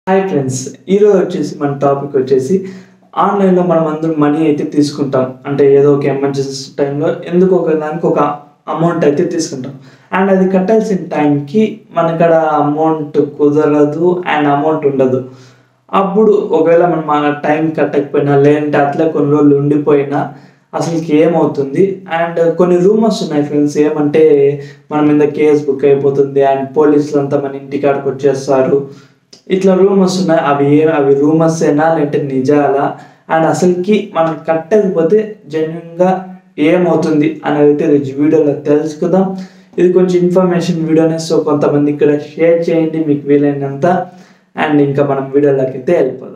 Hi friends ఈరోజు వచ్చేసి మన టాపిక్ వచ్చేసి ఆన్లైన్లో మనం అందరం మనీ అయితే తీసుకుంటాం అంటే ఏదో ఒక ఎమర్జెన్సీ టైంలో ఎందుకు ఒక దానికి ఒక అమౌంట్ అయితే తీసుకుంటాం అండ్ అది కట్టాల్సిన టైంకి మనకడ అమౌంట్ కుదరదు అండ్ అమౌంట్ ఉండదు అప్పుడు ఒకవేళ మనం ఆ టైం కట్టకపోయినా లేదంటే అట్లా కొన్ని రోజులు ఉండిపోయినా అసలుకి ఏమవుతుంది అండ్ కొన్ని రూమర్స్ ఉన్నాయి ఫ్రెండ్స్ ఏమంటే మన మీద కేసు బుక్ అయిపోతుంది అండ్ పోలీసులు అంతా మన ఇంటికాడికి వచ్చేస్తారు ఇట్లా రూమర్స్ ఉన్నాయి అవి ఏ అవి రూమర్స్ ఏనా లేదంటే నిజాలా అండ్ అసలుకి మనం కట్టకపోతే జెన్యున్గా ఏమవుతుంది అనేది అయితే ఈరోజు వీడియోలో తెలుసుకుందాం ఇది కొంచెం ఇన్ఫర్మేషన్ వీడియోనే సో కొంతమంది ఇక్కడ షేర్ చేయండి మీకు వీలైనంత అండ్ ఇంకా మనం వీడియోలోకి అయితే వెళ్ళిపోదాం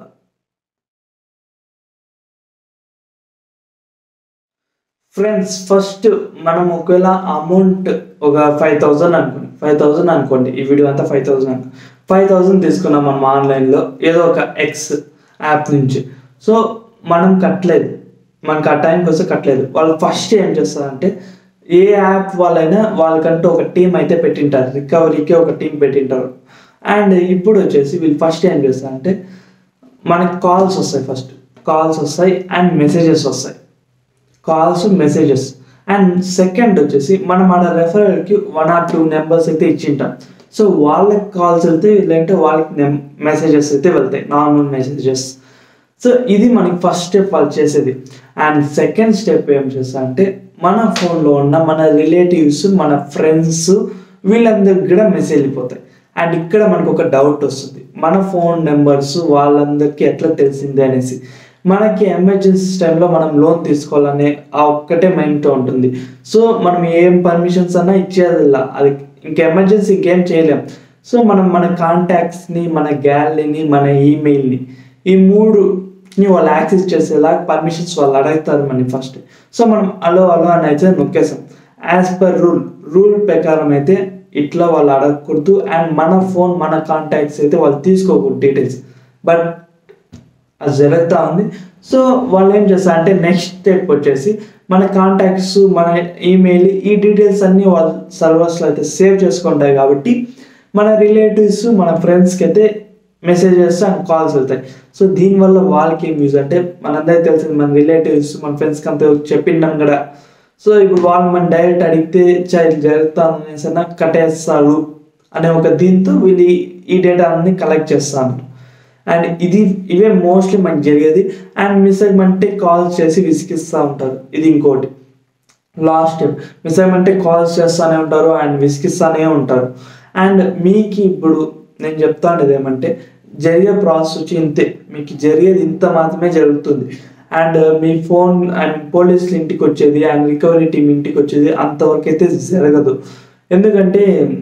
ఫ్రెండ్స్ ఫస్ట్ మనం ఒకవేళ అమౌంట్ ఒక ఫైవ్ థౌజండ్ అనుకోండి ఫైవ్ థౌజండ్ అనుకోండి ఈ వీడియో అంతా ఫైవ్ థౌజండ్ అనుకో ఫైవ్ థౌజండ్ తీసుకున్నాం మనం ఆన్లైన్లో ఏదో ఒక ఎక్స్ యాప్ నుంచి సో మనం కట్టలేదు మనకు ఆ టైంకి వస్తే కట్టలేదు వాళ్ళు ఫస్ట్ ఏం చేస్తారంటే ఏ యాప్ వాళ్ళైనా వాళ్ళకంటూ ఒక టీం అయితే పెట్టింటారు రికవరీకి ఒక టీం పెట్టింటారు అండ్ ఇప్పుడు వచ్చేసి వీళ్ళు ఫస్ట్ ఏం చేస్తారంటే మనకి కాల్స్ వస్తాయి ఫస్ట్ కాల్స్ వస్తాయి అండ్ మెసేజెస్ వస్తాయి కాల్స్ మెసేజెస్ అండ్ సెకండ్ వచ్చేసి మనం ఆడ రెఫరల్కి వన్ ఆర్ టూ నెంబర్స్ అయితే ఇచ్చింటాం సో వాళ్ళకి కాల్స్ వెళ్తే లేదంటే వాళ్ళకి మెసేజెస్ అయితే వెళ్తాయి నార్మల్ మెసేజెస్ సో ఇది మనకి ఫస్ట్ స్టెప్ వాళ్ళు చేసేది అండ్ సెకండ్ స్టెప్ ఏం చేస్తారంటే మన ఫోన్లో ఉన్న మన రిలేటివ్స్ మన ఫ్రెండ్స్ వీళ్ళందరికి కూడా మెసేజ్ వెళ్ళిపోతాయి అండ్ ఇక్కడ మనకు ఒక డౌట్ వస్తుంది మన ఫోన్ నెంబర్స్ వాళ్ళందరికీ ఎట్లా తెలిసింది అనేసి మనకి ఎమర్జెన్సీ టైంలో మనం లోన్ తీసుకోవాలనే ఆ ఒక్కటే మైండ్తో ఉంటుంది సో మనం ఏం పర్మిషన్స్ అన్నా ఇచ్చేదిలా అది ఇంక ఎమర్జెన్సీ ఇంకేం చేయలేం సో మనం మన కాంటాక్ట్స్ని మన గ్యాలరీని మన ఈమెయిల్ని ఈ మూడుని వాళ్ళు యాక్సెస్ చేసేలా పర్మిషన్స్ వాళ్ళు అడుగుతారు మనకి ఫస్ట్ సో మనం అలో అలో అని అయితే నొక్కేసాం యాజ్ పర్ రూల్ రూల్ ప్రకారం అయితే ఇట్లా వాళ్ళు అడగకూడదు అండ్ మన ఫోన్ మన కాంటాక్ట్స్ అయితే వాళ్ళు తీసుకోకూడదు డీటెయిల్స్ బట్ అది జరుగుతూ ఉంది సో వాళ్ళు ఏం చేస్తారు అంటే నెక్స్ట్ స్టెప్ వచ్చేసి మన కాంటాక్ట్స్ మన ఈమెయిల్ ఈ డీటెయిల్స్ అన్నీ వాళ్ళ సర్వర్స్లో అయితే సేవ్ చేసుకుంటాయి కాబట్టి మన రిలేటివ్స్ మన ఫ్రెండ్స్కి అయితే మెసేజెస్ అండ్ కాల్స్ వెళ్తాయి సో దీనివల్ల వాళ్ళకి ఏం యూజ్ అంటే మనందరికీ తెలిసింది మన రిలేటివ్స్ మన ఫ్రెండ్స్కి అంతా చెప్పిండాం కూడా సో ఇప్పుడు వాళ్ళు మనం డైరెక్ట్ అడిగితే చైల్డ్ జరుగుతాను అనేసి కట్టేస్తారు అనే ఒక దీంతో వీళ్ళు ఈ డేటా అన్ని కలెక్ట్ చేస్తాను అండ్ ఇది ఇవే మోస్ట్లీ మనకి జరిగేది అండ్ మిస్ అయ్యమంటే కాల్స్ చేసి విసిగిస్తూ ఉంటారు ఇది ఇంకోటి లాస్ట్ స్టెప్ మిస్ అయ్యమంటే కాల్స్ చేస్తూనే ఉంటారు అండ్ విసిగిస్తూనే ఉంటారు అండ్ మీకు ఇప్పుడు నేను చెప్తా ఉండేది ఏమంటే జరిగే ప్రాసెస్ వచ్చి ఇంతే మీకు జరిగేది ఇంత మాత్రమే జరుగుతుంది అండ్ మీ ఫోన్ అండ్ పోలీసులు ఇంటికి వచ్చేది అండ్ రికవరీ టీం ఇంటికి వచ్చేది అంతవరకు అయితే జరగదు ఎందుకంటే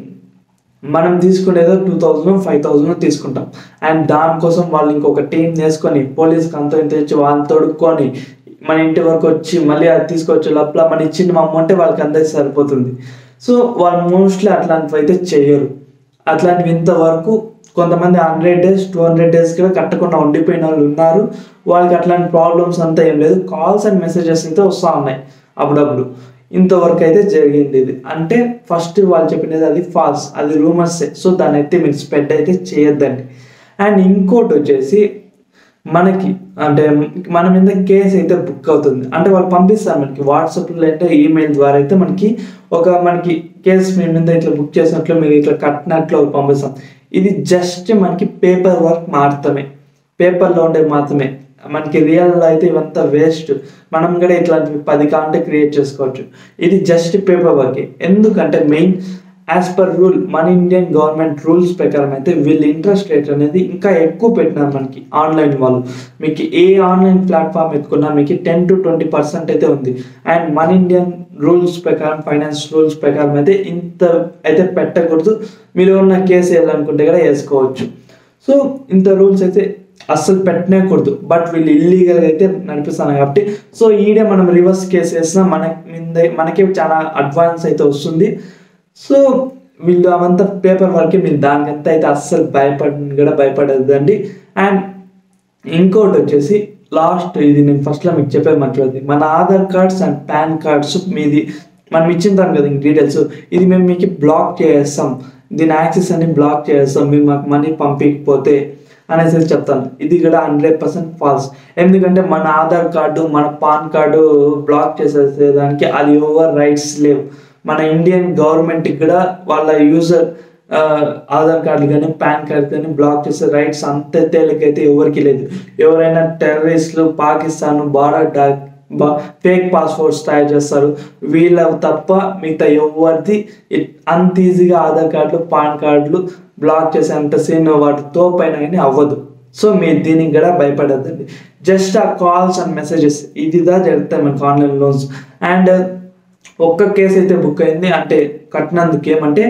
మనం తీసుకునేదో టూ థౌజండ్ ఫైవ్ థౌజండ్ తీసుకుంటాం అండ్ దానికోసం వాళ్ళు ఇంకొక టీం వేసుకొని పోలీస్కి అంత ఇంత ఇచ్చి వాళ్ళని తొడుక్కొని మన ఇంటి వరకు వచ్చి మళ్ళీ అది తీసుకొచ్చే లోపల మన ఇచ్చిన అమౌంట్ వాళ్ళకి అందరికి సరిపోతుంది సో వాళ్ళు మోస్ట్లీ అట్లాంటివి అయితే చేయరు అట్లాంటివి ఇంతవరకు కొంతమంది hundred days two hundred days కూడా కట్టకుండా ఉండిపోయిన వాళ్ళు ఉన్నారు వాళ్ళకి అట్లాంటి ప్రాబ్లమ్స్ అంతా ఏం లేదు కాల్స్ అండ్ మెసేజెస్ అయితే వస్తూ ఉన్నాయి అప్పుడప్పుడు ఇంతవరకు అయితే జరిగింది ఇది అంటే ఫస్ట్ వాళ్ళు చెప్పినది అది ఫాల్స్ అది రూమర్సే సో దాన్ని అయితే మీరు స్ప్రెడ్ అయితే చేయొద్దండి అండ్ ఇంకోటి వచ్చేసి మనకి అంటే మన మీద కేసు అయితే బుక్ అవుతుంది అంటే వాళ్ళు పంపిస్తారు మనకి వాట్సాప్లో అంటే ఈమెయిల్ ద్వారా అయితే మనకి ఒక మనకి కేసు మీ మీద ఇట్లా బుక్ చేసినట్లు మీరు ఇట్లా కట్టినట్లు పంపిస్తాం ఇది జస్ట్ మనకి పేపర్ వర్క్ మాత్రమే పేపర్లో ఉండే మాత్రమే మనకి రియల్ అయితే ఇవంతా వేస్ట్ మనం కూడా ఇట్లాంటివి పది కాంటే క్రియేట్ చేసుకోవచ్చు ఇది జస్ట్ పేపర్ వర్క్ ఎందుకంటే మెయిన్ యాజ్ పర్ రూల్ మన ఇండియన్ గవర్నమెంట్ రూల్స్ ప్రకారం అయితే వీళ్ళు ఇంట్రెస్ట్ రేట్ అనేది ఇంకా ఎక్కువ పెట్టినారు మనకి ఆన్లైన్ వాళ్ళు మీకు ఏ ఆన్లైన్ ప్లాట్ఫామ్ ఎత్తుకున్నా మీకు టెన్ టు ట్వంటీ పర్సెంట్ అయితే ఉంది అండ్ మన ఇండియన్ రూల్స్ ప్రకారం ఫైనాన్స్ రూల్స్ ప్రకారం అయితే ఇంత అయితే పెట్టకూడదు మీరు ఉన్న కేసు వేయాలనుకుంటే కూడా వేసుకోవచ్చు సో ఇంత రూల్స్ అయితే అస్సలు పెట్టనేకూడదు బట్ వీళ్ళు ఇల్లీగల్గా అయితే నడిపిస్తాను కాబట్టి సో ఈడే మనం రివర్స్ కేసు వేసినా మన మీద మనకి చాలా అడ్వాన్స్ అయితే వస్తుంది సో వీళ్ళు అవంతా పేపర్ వర్క్ మీరు దానికంతా అయితే అస్సలు భయపడి కూడా భయపడద్దండి అండ్ ఇంకోటి వచ్చేసి లాస్ట్ ఇది నేను ఫస్ట్లో మీకు చెప్పేది మర్చిపోతుంది మన Aadhaar cards and PAN cards మీది మనం ఇచ్చింటాం కదా ఇంక డీటెయిల్స్ ఇది మేము మీకు బ్లాక్ చేస్తాం దీని యాక్సెస్ అన్ని బ్లాక్ చేస్తాం మీరు మాకు మనీ పంపించకపోతే అనేసి చెప్తాను ఇది కూడా హండ్రెడ్ పర్సెంట్ ఫాల్స్ ఎందుకంటే మన ఆధార్ కార్డు మన పాన్ కార్డు బ్లాక్ చేసేదానికి అది ఓవర్ రైట్స్ లేవు మన ఇండియన్ గవర్నమెంట్కి కూడా వాళ్ళ యూజర్ ఆధార్ కార్డు కానీ పాన్ కార్డు కానీ బ్లాక్ చేసే రైట్స్ అంత తేలికైతే ఎవరికి లేదు ఎవరైనా టెర్రరిస్టులు పాకిస్తాన్ బార్డర్ డాక్ బా ఫేక్ పాస్పోర్ట్స్ తయారు చేస్తారు వీళ్ళ తప్ప మిగతా ఎవరిది ఇ- అంత ఈజీగా ఆధార్ కార్డులు పాన్ కార్డులు బ్లాక్ చేసే అంత సీన్ వాటితో పైన కానీ అవ్వదు సో మీరు దీనికి కూడా భయపడద్దండి జస్ట్ ఆ కాల్స్ అండ్ మెసేజెస్ ఇదిదా జరుగుతాయి మనకు ఆన్లైన్ లోన్స్ అండ్ ఒక్క కేసు అయితే బుక్ అయింది అంటే కట్టినందుకు ఏమంటే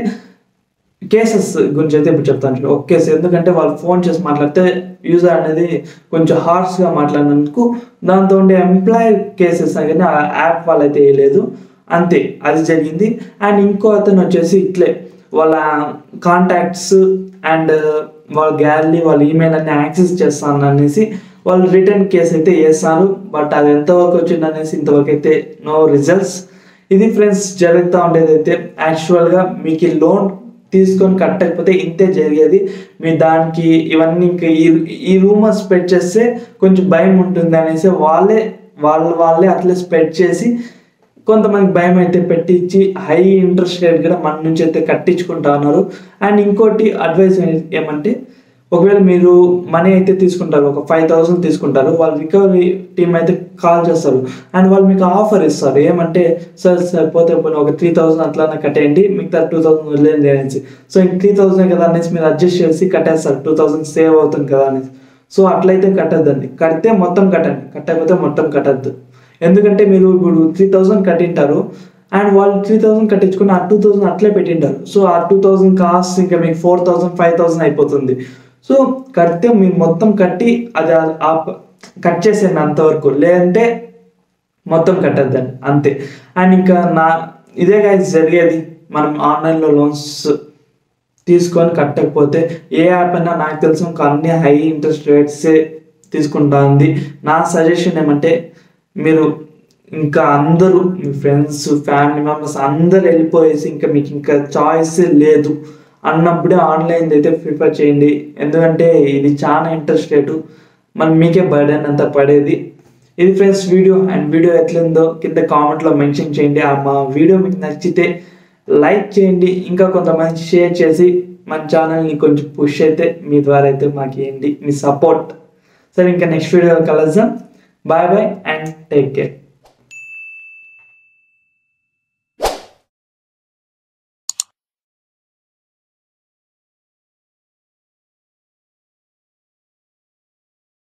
కేసెస్ గురించి అయితే ఇప్పుడు చెప్తాను చూడు. ఒక కేసు ఎందుకంటే వాళ్ళు ఫోన్ చేసి మాట్లాడితే యూజర్ అనేది కొంచెం హార్ష్గా మాట్లాడినందుకు దాంతో ఉండే ఎంప్లాయ్ కేసెస్ కానీ ఆ యాప్ వాళ్ళైతే వేయలేదు అంతే అది జరిగింది అండ్ ఇంకో అతను వచ్చేసి ఇట్లే వాళ్ళ కాంటాక్ట్స్ అండ్ వాళ్ళ గ్యాలరీ వాళ్ళ ఈమెయిల్ అన్ని యాక్సెస్ చేస్తాను అనేసి వాళ్ళు రిటర్న్ కేసు అయితే వేస్తారు బట్ అది ఎంతవరకు వచ్చింది అనేసి ఇంతవరకు అయితే నో రిజల్ట్స్ ఇది ఫ్రెండ్స్ జరుగుతూ ఉండేది అయితే యాక్చువల్గా మీకు ఈ లోన్ తీసుకొని కట్టకపోతే ఇంతే జరిగేది మీ దానికి ఇవన్నీ ఇంకా ఈ ఈ రూమర్ స్ప్రెడ్ చేస్తే కొంచెం భయం ఉంటుంది అనేసి వాళ్ళే వాళ్ళ వాళ్ళే అట్లే స్ప్రెడ్ చేసి కొంతమంది భయం అయితే పెట్టించి హై ఇంట్రెస్ట్ రేట్ కూడా మన నుంచి అయితే కట్టించుకుంటా ఉన్నారు అండ్ ఇంకోటి అడ్వైస్ ఏమంటే ఒకవేళ మీరు మనీ అయితే తీసుకుంటారు ఒక ఫైవ్ థౌసండ్ తీసుకుంటారు వాళ్ళు రికవరీ టీమ్ అయితే కాల్ చేస్తారు అండ్ వాళ్ళు మీకు ఆఫర్ ఇస్తారు ఏమంటే సార్ సార్ పోతే పోనీ ఒక త్రీ థౌసండ్ అట్లానే కట్టేయండి మిగతా టూ థౌసండ్ వదిలేయండి అనేసి సో ఇంక త్రీ థౌసండ్ కదా అనేసి మీరు అడ్జస్ట్ చేసి కట్టేస్తారు టూ థౌసండ్ సేవ్ అవుతుంది కదా అనేసి సో అట్లయితే కట్టద్దండి కడితే మొత్తం కట్టండి కట్టకపోతే మొత్తం కట్టద్దు ఎందుకంటే మీరు ఇప్పుడు త్రీ థౌసండ్ కట్టింటారు అండ్ వాళ్ళు త్రీ థౌసండ్ కట్టించుకుని ఆ టూ థౌసండ్ అట్లే పెట్టింటారు సో ఆ టూ థౌసండ్ కాస్ట్ ఇంకా మీకు ఫోర్ థౌసండ్ ఫైవ్ థౌసండ్ అయిపోతుంది సో కడితే మీరు మొత్తం కట్టి అది ఆ- ఆ కట్ చేసేయండి అంతవరకు లేదంటే మొత్తం కట్టద్దండి అంతే అండ్ ఇంకా నా ఇదే guys జరిగేది మనం ఆన్లైన్లో లోన్స్ తీసుకొని కట్టకపోతే ఏ యాప్ అయినా నాకు తెలిసి ఇంకా అన్ని హై ఇంట్రెస్ట్ రేట్సే తీసుకుంటా ఉంది నా సజెషన్ ఏమంటే మీరు ఇంకా అందరూ మీ ఫ్రెండ్స్ ఫ్యామిలీ మెంబర్స్ అందరు వెళ్ళిపోయేసి ఇంకా మీకు ఇంకా చాయిస్ లేదు అన్నప్పుడే ఆన్లైన్ అయితే ప్రిఫర్ చేయండి ఎందుకంటే ఇది చాలా ఇంట్రెస్ట్ రేటు మరి మీకే బర్డెన్ అంతా పడేది ఇది ఫ్రెండ్స్ వీడియో అండ్ వీడియో ఎట్లుందో కింద కామెంట్లో మెన్షన్ చేయండి ఆ మా వీడియో మీకు నచ్చితే లైక్ చేయండి ఇంకా కొంతమంది షేర్ చేసి మన ఛానల్ని కొంచెం పుష్ అయితే మీ ద్వారా అయితే మాకు ఇవ్వండి మీ సపోర్ట్ సరే ఇంకా నెక్స్ట్ వీడియో కలుద్దాం bye bye and take care